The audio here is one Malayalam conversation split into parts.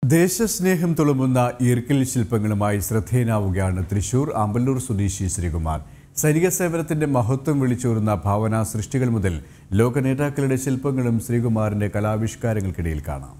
ദേശസ്നേഹം തുളുമ്പുന്ന ഈർക്കിൽ ശില്പങ്ങളുമായി ശ്രദ്ധേയനാവുകയാണ് തൃശൂർ ആമ്പല്ലൂർ സ്വദേശി ശ്രീകുമാർ സൈനിക സേവനത്തിന്റെ മഹത്വം വിളിച്ചോറുന്ന ഭാവനാ സൃഷ്ടികൾ മുതൽ ലോക നേതാക്കളുടെ ശില്പങ്ങളും ശ്രീകുമാറിന്റെ കലാവിഷ്കാരങ്ങൾക്കിടയിൽ കാണാം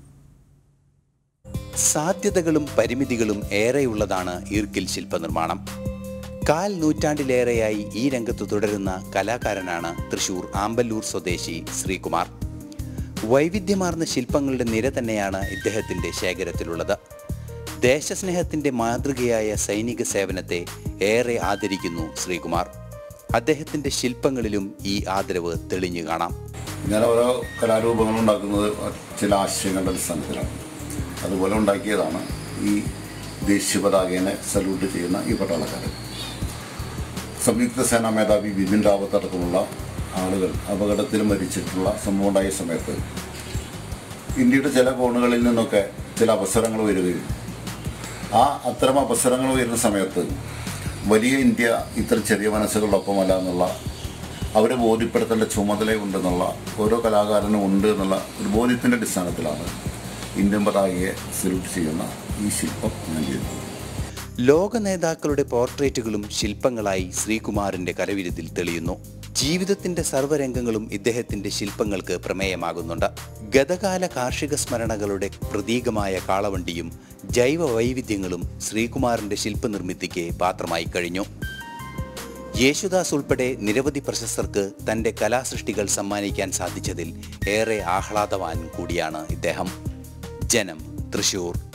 സാധ്യതകളും പരിമിതികളും ഏറെയുള്ളതാണ് ഈർക്കിൽ ശില്പനിർമ്മാണം കാൽ നൂറ്റാണ്ടിലേറെയായി ഈ രംഗത്ത് തുടരുന്ന കലാകാരനാണ് തൃശൂർ ആമ്പല്ലൂർ സ്വദേശി ശ്രീകുമാർ വൈവിധ്യമാർന്ന ശില്പങ്ങളുടെ നിര തന്നെയാണ് ഇദ്ദേഹത്തിൻ്റെ ശേഖരത്തിലുള്ളത് ദേശസ്നേഹത്തിൻ്റെ മാതൃകയായ സൈനിക സേവനത്തെ ഏറെ ആദരിക്കുന്നു ശ്രീകുമാർ അദ്ദേഹത്തിൻ്റെ ശില്പങ്ങളിലും ഈ ആദരവ് തെളിഞ്ഞു കാണാം ഞാൻ ഓരോ കലാരൂപങ്ങൾ ഉണ്ടാക്കുന്നത് ചില ആശയങ്ങളുടെ അടിസ്ഥാനത്തിലാണ് അതുപോലെ ഉണ്ടാക്കിയതാണ് ഈ ദേശീയ പതാകേനെ സല്യൂട്ട് ചെയ്യുന്ന ഈ പട്ടാളക്കാരൻ സംയുക്ത സേനാ മേധാവി ബിപിൻ റാവത്ത് അടക്കമുള്ള ആളുകൾ അപകടത്തിൽ മരിച്ചിട്ടുള്ള സംഭവം ഉണ്ടായ സമയത്ത് ഇന്ത്യയുടെ ചില കോണുകളിൽ നിന്നൊക്കെ ചില അവസരങ്ങൾ വരികയും ആ അത്തരം അവസരങ്ങൾ വരുന്ന സമയത്ത് വലിയ ഇന്ത്യ ഇത്ര ചെറിയ മനസ്സുകളൊപ്പമല്ല എന്നുള്ള അവരെ ബോധ്യപ്പെടുത്തേണ്ട ചുമതലയുണ്ടെന്നുള്ള ഓരോ കലാകാരനും ഉണ്ട് എന്നുള്ള ഒരു ബോധ്യത്തിൻ്റെ അടിസ്ഥാനത്തിലാണ് ഇന്ത്യൻ പതാകയെ സല്യൂട്ട് ചെയ്യുന്ന ഈ ശില്പം ഞാൻ ചെയ്തത് ലോക നേതാക്കളുടെ പോർട്രേറ്റുകളും ശില്പങ്ങളായി ശ്രീകുമാറിന്റെ കരവിരുതിൽ തെളിയുന്നു ജീവിതത്തിന്റെ സർവ്വരംഗങ്ങളും ഇദ്ദേഹത്തിന്റെ ശില്പങ്ങൾക്ക് പ്രമേയമാകുന്നുണ്ട് ഗതകാല കാർഷിക സ്മരണകളുടെ പ്രതീകമായ കാളവണ്ടിയും ജൈവ വൈവിധ്യങ്ങളും ശ്രീകുമാറിന്റെ ശില്പനിർമ്മിതിക്ക് പാത്രമായി കഴിഞ്ഞു യേശുദാസ് ഉൾപ്പെടെ നിരവധി പ്രശസ്തർക്ക് തന്റെ കലാസൃഷ്ടികൾ സമ്മാനിക്കാൻ സാധിച്ചതിൽ ഏറെ ആഹ്ലാദവാൻ കൂടിയാണ് ഇദ്ദേഹം ജനം തൃശൂർ